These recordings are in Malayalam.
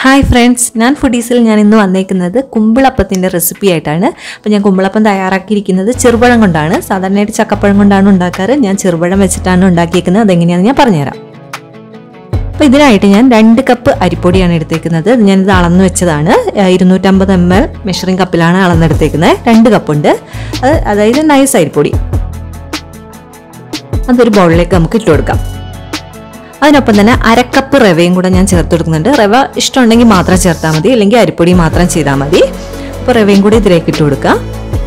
ഹായ് ഫ്രണ്ട്സ് ഞാൻ ഫുഡീസിൽ ഞാൻ ഇന്ന് വന്നേക്കുന്നത് കുമ്പിളപ്പത്തിൻ്റെ റെസിപ്പി ആയിട്ടാണ് അപ്പോൾ ഞാൻ കുമ്പിളപ്പം തയ്യാറാക്കിയിരിക്കുന്നത് ചെറുപഴം കൊണ്ടാണ് സാധാരണയായിട്ട് ചക്കപ്പഴം കൊണ്ടാണ് ഉണ്ടാക്കാറ് ഞാൻ ചെറുപഴം വെച്ചിട്ടാണ് ഉണ്ടാക്കിയിരിക്കുന്നത് അതെങ്ങനെയാണെന്ന് ഞാൻ പറഞ്ഞുതരാം അപ്പോൾ ഇതിനായിട്ട് ഞാൻ രണ്ട് കപ്പ് അരിപ്പൊടിയാണ് എടുത്തേക്കുന്നത് ഇത് ഞാനിത് അളന്ന് വെച്ചതാണ് ഏഹ് ഇരുന്നൂറ്റമ്പത് എം എൽ മെഷറിംഗ് കപ്പിലാണ് അളന്നെടുത്തേക്കുന്നത് രണ്ട് കപ്പുണ്ട് അത് അതായത് നൈസ് അരിപ്പൊടി അതൊരു ബൗളിലേക്ക് നമുക്ക് ഇട്ട് കൊടുക്കാം അതിനൊപ്പം തന്നെ അരക്കപ്പ് റവയും കൂടെ ഞാൻ ചേർത്ത് കൊടുക്കുന്നുണ്ട് റവ ഇഷ്ടമുണ്ടെങ്കിൽ മാത്രം ചേർത്താൽ മതി അല്ലെങ്കിൽ അരിപ്പൊടി മാത്രം ചെയ്താൽ മതി അപ്പോൾ റവയും കൂടി ഇതിലേക്ക് ഇട്ട് കൊടുക്കാം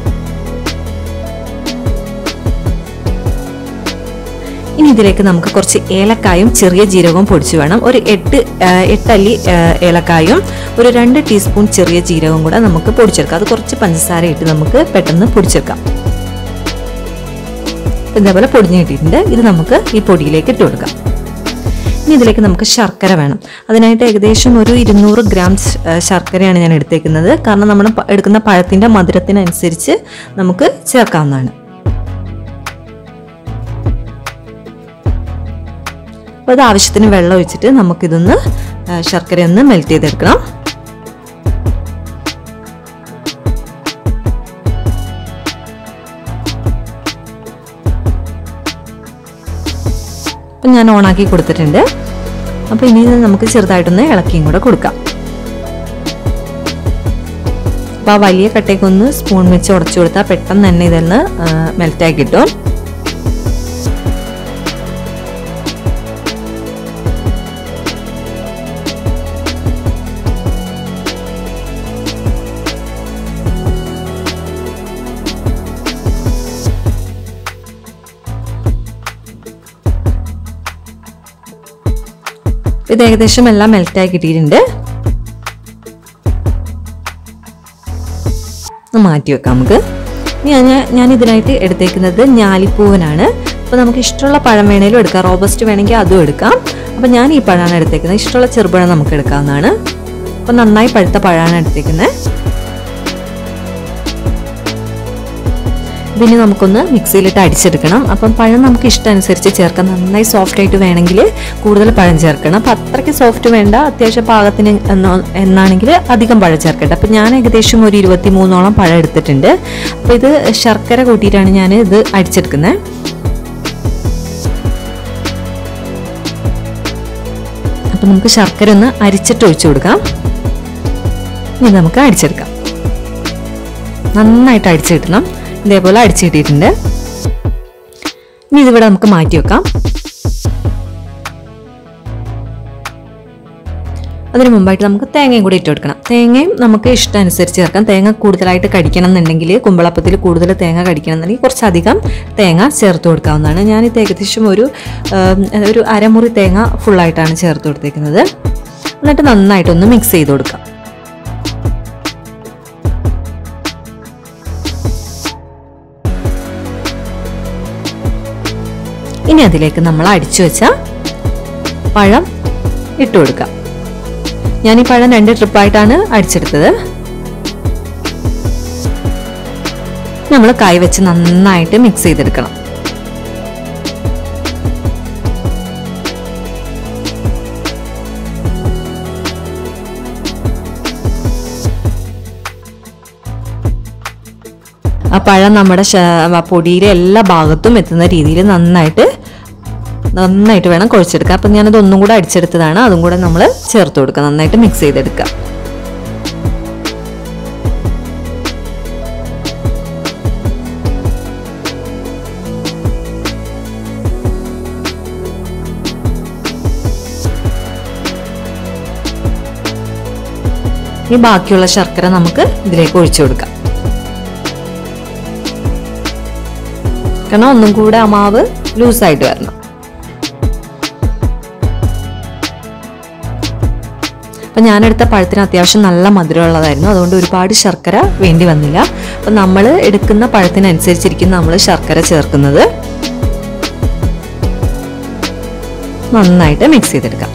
ഇനി ഇതിലേക്ക് നമുക്ക് കുറച്ച് ഏലക്കായും ചെറിയ ജീരകവും പൊടിച്ചു വേണം ഒരു എട്ട് ആ, എട്ടല്ലി ആ, ഏലക്കായും ഒരു രണ്ട് ടീസ്പൂൺ ചെറിയ ജീരകവും കൂടെ നമുക്ക് പൊടിച്ചെടുക്കാം അത് കുറച്ച് പഞ്ചസാര ഇട്ട് നമുക്ക് പെട്ടെന്ന് പൊടിച്ചെടുക്കാം ഇതേപോലെ പൊടിഞ്ഞ് കിട്ടിയിട്ടുണ്ട് ഇത് നമുക്ക് ഈ പൊടിയിലേക്ക് ഇട്ട് കൊടുക്കാം ഇനി ഇതിലേക്ക് നമുക്ക് ശർക്കര വേണം അതിനായിട്ട് ഏകദേശം ഒരു ഇരുന്നൂറ് ഗ്രാം ശ- ആ, ശർക്കരയാണ് ഞാൻ എടുത്തേക്കുന്നത് കാരണം നമ്മൾ പ- എടുക്കുന്ന പഴത്തിൻ്റെ മധുരത്തിനനുസരിച്ച് നമുക്ക് ചേർക്കാവുന്നതാണ് അപ്പോൾ ഇത് ആവശ്യത്തിന് വെള്ളം ഒഴിച്ചിട്ട് നമുക്കിതൊന്ന് ആ, ശർക്കര ഒന്ന് മെൽറ്റ് ചെയ്തെടുക്കണം അപ്പം ഞാൻ ഓണാക്കി കൊടുത്തിട്ടുണ്ട് അപ്പോൾ ഇനി ഇത് നമുക്ക് ചെറുതായിട്ടൊന്ന് ഇളക്കിയും കൂടെ കൊടുക്കാം അപ്പോൾ ആ വലിയ കട്ടയ്ക്കൊന്ന് സ്പൂൺ വെച്ച് ഉടച്ചു കൊടുത്താൽ പെട്ടെന്ന് തന്നെ ഇതൊന്ന് മെൽറ്റായി കിട്ടും ഇത് ഏകദേശം എല്ലാം മെൽറ്റായി കിട്ടിയിട്ടുണ്ട് ഒന്ന് മാറ്റി വെക്കാം നമുക്ക് ഇനി ഞാൻ ഞാൻ ഇതിനായിട്ട് എടുത്തേക്കുന്നത് ഞാലിപ്പൂവനാണ് അപ്പോൾ നമുക്ക് ഇഷ്ടമുള്ള പഴം വേണേലും എടുക്കാം റോബസ്റ്റ് വേണമെങ്കിൽ അതും എടുക്കാം അപ്പോൾ ഞാൻ ഈ പഴമാണ് എടുത്തേക്കുന്നത് ഇഷ്ടമുള്ള ചെറുപഴം നമുക്ക് എടുക്കാവുന്നതാണ് അപ്പോൾ നന്നായി പഴുത്ത പഴമാണ് എടുത്തേക്കുന്നത് ഇതിന് നമുക്കൊന്ന് മിക്സിയിലിട്ട് അടിച്ചെടുക്കണം അപ്പം പഴം നമുക്ക് ഇഷ്ടമനുസരിച്ച് ചേർക്കാം നന്നായി സോഫ്റ്റ് ആയിട്ട് വേണമെങ്കിൽ കൂടുതൽ പഴം ചേർക്കണം അപ്പം അത്രയ്ക്ക് സോഫ്റ്റ് വേണ്ട അത്യാവശ്യം പാകത്തിന് എന്നോ- എന്നാണെങ്കിൽ അധികം പഴം ചേർക്കട്ടെ അപ്പം ഞാൻ ഏകദേശം ഒരു ഇരുപത്തി മൂന്നോളം പഴം എടുത്തിട്ടുണ്ട് അപ്പോൾ ഇത് ശർക്കര കൂട്ടിയിട്ടാണ് ഞാൻ ഇത് അടിച്ചെടുക്കുന്നത് അപ്പം നമുക്ക് ശർക്കര ഒന്ന് അരിച്ചിട്ട് ഒഴിച്ചു കൊടുക്കാം ഇനി നമുക്ക് അടിച്ചെടുക്കാം നന്നായിട്ട് അടിച്ചു കിട്ടണം ഇതേപോലെ അടിച്ചു കിട്ടിയിട്ടുണ്ട് ഇനി ഇതിവിടെ നമുക്ക് മാറ്റി വെക്കാം അതിന് മുമ്പായിട്ട് നമുക്ക് തേങ്ങയും കൂടി ഇട്ട് കൊടുക്കണം തേങ്ങയും നമുക്ക് ഇഷ്ടമനുസരിച്ച് ചേർക്കാം തേങ്ങ കൂടുതലായിട്ട് കടിക്കണം എന്നുണ്ടെങ്കിൽ കുമ്പളപ്പത്തിൽ കൂടുതൽ തേങ്ങ കടിക്കണം എന്നുണ്ടെങ്കിൽ കുറച്ചധികം തേങ്ങ ചേർത്ത് കൊടുക്കാവുന്നതാണ് ഞാനിത് ഏകദേശം ഒരു ആം, ഒരു അരമുറി തേങ്ങ ഫുള്ളായിട്ടാണ് ചേർത്ത് കൊടുത്തേക്കുന്നത് എന്നിട്ട് നന്നായിട്ടൊന്ന് മിക്സ് ചെയ്ത് കൊടുക്കാം ഇനി അതിലേക്ക് നമ്മൾ അടിച്ചു വെച്ച പഴം ഇട്ട് കൊടുക്കാം ഞാൻ ഈ പഴം രണ്ട് ട്രിപ്പായിട്ടാണ് അടിച്ചെടുത്തത് നമ്മൾ കൈ വെച്ച് നന്നായിട്ട് മിക്സ് ചെയ്തെടുക്കണം ആ പഴം നമ്മുടെ ശ- ആ പൊടിയിലെ എല്ലാ ഭാഗത്തും എത്തുന്ന രീതിയിൽ നന്നായിട്ട് നന്നായിട്ട് വേണം കുഴച്ചെടുക്കുക അപ്പം ഞാനത് ഒന്നും കൂടെ അടിച്ചെടുത്തതാണ് അതും കൂടെ നമ്മൾ ചേർത്ത് കൊടുക്കുക നന്നായിട്ട് മിക്സ് ചെയ്തെടുക്കുക ഈ ബാക്കിയുള്ള ശർക്കര നമുക്ക് ഇതിലേക്ക് ഒഴിച്ചു കൊടുക്കാം കാരണം ഒന്നും കൂടെ ആ മാവ് ലൂസായിട്ട് വരണം അപ്പം ഞാനെടുത്ത പഴത്തിന് അത്യാവശ്യം നല്ല മധുരമുള്ളതായിരുന്നു അതുകൊണ്ട് ഒരുപാട് ശർക്കര വേണ്ടി വന്നില്ല അപ്പം നമ്മൾ എടുക്കുന്ന പഴത്തിനനുസരിച്ചിരിക്കും നമ്മൾ ശർക്കര ചേർക്കുന്നത് നന്നായിട്ട് മിക്സ് ചെയ്തെടുക്കാം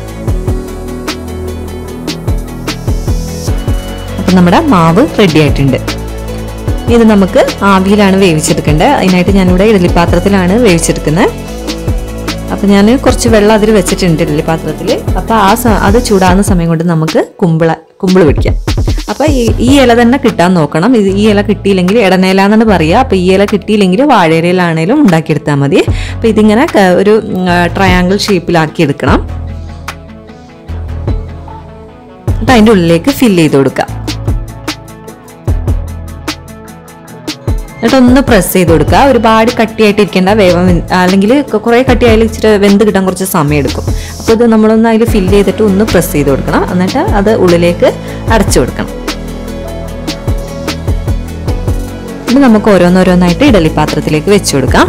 അപ്പം നമ്മുടെ മാവ് റെഡി ആയിട്ടുണ്ട് ഇത് നമുക്ക് ആവിയിലാണ് വേവിച്ചെടുക്കേണ്ടത് അതിനായിട്ട് ഞാനിവിടെ ഇഡ്ഡലിപ്പാത്രത്തിലാണ് വേവിച്ചെടുക്കുന്നത് അപ്പോൾ ഞാൻ കുറച്ച് വെള്ളം അതിൽ വെച്ചിട്ടുണ്ട് ഇഡ്ഡലി പാത്രത്തിൽ അപ്പോൾ ആ സ- അത് ചൂടാകുന്ന സമയം കൊണ്ട് നമുക്ക് കുമ്പിള കുമ്പിള് പിടിക്കാം അപ്പോൾ ഈ ഈ ഇല തന്നെ കിട്ടാൻ നോക്കണം ഇത് ഈ ഇല കിട്ടിയില്ലെങ്കിൽ ഇടനേല എന്നാണ് പറയുക അപ്പോൾ ഈ ഇല കിട്ടിയില്ലെങ്കിൽ വാഴയിലയിലാണേലും ഉണ്ടാക്കിയെടുത്താൽ മതി അപ്പോൾ ഇതിങ്ങനെ ക- ഒരു ട്രയാങ്കിൾ ഷേപ്പിലാക്കി എടുക്കണം എന്നിട്ട് അതിൻ്റെ ഉള്ളിലേക്ക് ഫില്ല് ചെയ്ത് കൊടുക്കുക എന്നിട്ട് ഒന്ന് പ്രസ് ചെയ്ത് കൊടുക്കുക ഒരുപാട് കട്ടിയായിട്ട് ഇരിക്കേണ്ട വേവം അല്ലെങ്കിൽ കുറേ കട്ടിയായാലും ഇച്ചിരി വെന്ത് കിട്ടാൻ കുറച്ച് സമയം എടുക്കും അപ്പോൾ ഇത് നമ്മളൊന്ന് അതിൽ ഫില്ല് ചെയ്തിട്ട് ഒന്ന് പ്രസ് ചെയ്ത് കൊടുക്കണം എന്നിട്ട് അത് ഉള്ളിലേക്ക് അടച്ചു കൊടുക്കണം ഇനി നമുക്ക് ഓരോന്നോരോന്നായിട്ട് ഇഡലി പാത്രത്തിലേക്ക് വെച്ച് കൊടുക്കാം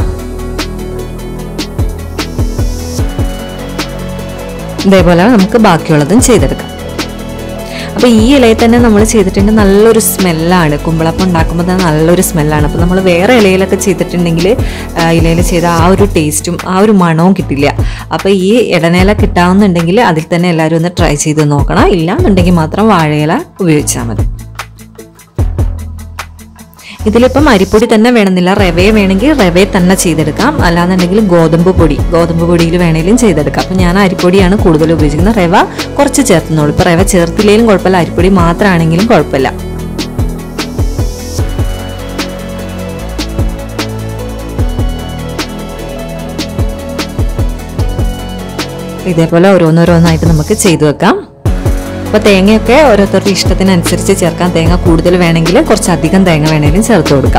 ഇതേപോലെ നമുക്ക് ബാക്കിയുള്ളതും ചെയ്തെടുക്കാം അപ്പോൾ ഈ ഇലയിൽ തന്നെ നമ്മൾ ചെയ്തിട്ടുണ്ട് നല്ലൊരു സ്മെല്ലാണ് കുമ്പളപ്പം ഉണ്ടാക്കുമ്പോൾ തന്നെ നല്ലൊരു സ്മെല്ലാണ് അപ്പോൾ നമ്മൾ വേറെ ഇലയിലൊക്കെ ചെയ്തിട്ടുണ്ടെങ്കിൽ ഇലയിൽ ചെയ്ത ആ ഒരു ടേസ്റ്റും ആ ഒരു മണവും കിട്ടില്ല അപ്പോൾ ഈ ഇടനേല കിട്ടാവുന്നുണ്ടെങ്കിൽ അതിൽ തന്നെ എല്ലാവരും ഒന്ന് ട്രൈ ചെയ്ത് നോക്കണം ഇല്ല എന്നുണ്ടെങ്കിൽ മാത്രം വാഴയില ഉപയോഗിച്ചാൽ മതി ഇതിലിപ്പം അരിപ്പൊടി തന്നെ വേണമെന്നില്ല റവയെ വേണമെങ്കിൽ റവയെ തന്നെ ചെയ്തെടുക്കാം അല്ലാന്നുണ്ടെങ്കിൽ ഗോതമ്പ് പൊടി ഗോതമ്പ് പൊടിയിൽ വേണമെങ്കിലും ചെയ്തെടുക്കാം അപ്പം ഞാൻ അരിപ്പൊടിയാണ് കൂടുതൽ ഉപയോഗിക്കുന്നത് റവ കുറച്ച് ചേർത്തുന്നുള്ളൂ ഇപ്പം റവ ചേർത്തില്ലെങ്കിലും കുഴപ്പമില്ല അരിപ്പൊടി മാത്രമാണെങ്കിലും കുഴപ്പമില്ല ഇതേപോലെ ഓരോന്നോരോന്നായിട്ട് നമുക്ക് ചെയ്തു വെക്കാം അപ്പോൾ തേങ്ങയൊക്കെ ഓരോരുത്തരുടെ ഇഷ്ടത്തിനനുസരിച്ച് ചേർക്കാം തേങ്ങ കൂടുതൽ വേണമെങ്കിൽ കുറച്ചധികം തേങ്ങ വേണമെങ്കിലും ചേർത്ത് കൊടുക്കാം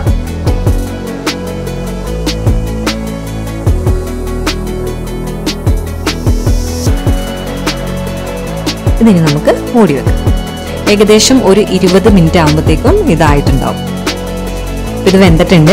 ഇതിനി നമുക്ക് മൂടി വെക്കാം ഏകദേശം ഒരു ഇരുപത് മിനിറ്റ് ആകുമ്പോഴത്തേക്കും ഇതായിട്ടുണ്ടാവും ഇത് വെന്തിട്ടുണ്ട്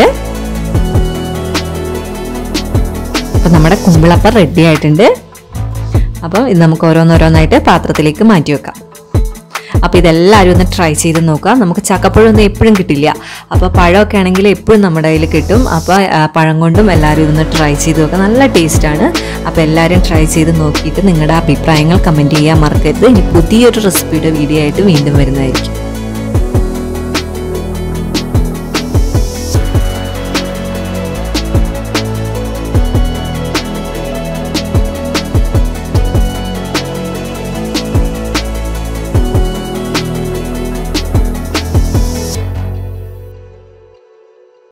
അപ്പം നമ്മുടെ കുമ്പിളപ്പം റെഡി ആയിട്ടുണ്ട് അപ്പോൾ ഇത് നമുക്ക് ഓരോന്നോരോന്നായിട്ട് പാത്രത്തിലേക്ക് മാറ്റി വെക്കാം അപ്പോൾ ഇതെല്ലാവരും ഒന്ന് ട്രൈ ചെയ്ത് നോക്കുക നമുക്ക് ചക്കപ്പഴം ഒന്നും എപ്പോഴും കിട്ടില്ല അപ്പോൾ പഴമൊക്കെ ആണെങ്കിൽ എപ്പോഴും നമ്മുടെ കയ്യിൽ കിട്ടും അപ്പോൾ ആ, പഴം കൊണ്ടും എല്ലാവരും ഇതൊന്ന് ട്രൈ ചെയ്ത് നോക്കുക നല്ല ടേസ്റ്റാണ് അപ്പോൾ എല്ലാവരും ട്രൈ ചെയ്ത് നോക്കിയിട്ട് നിങ്ങളുടെ അഭിപ്രായങ്ങൾ കമൻറ്റ് ചെയ്യാൻ മറക്കരുത് ഇനി പുതിയൊരു റെസിപ്പിയുടെ വീഡിയോ ആയിട്ട് വീണ്ടും വരുന്നതായിരിക്കും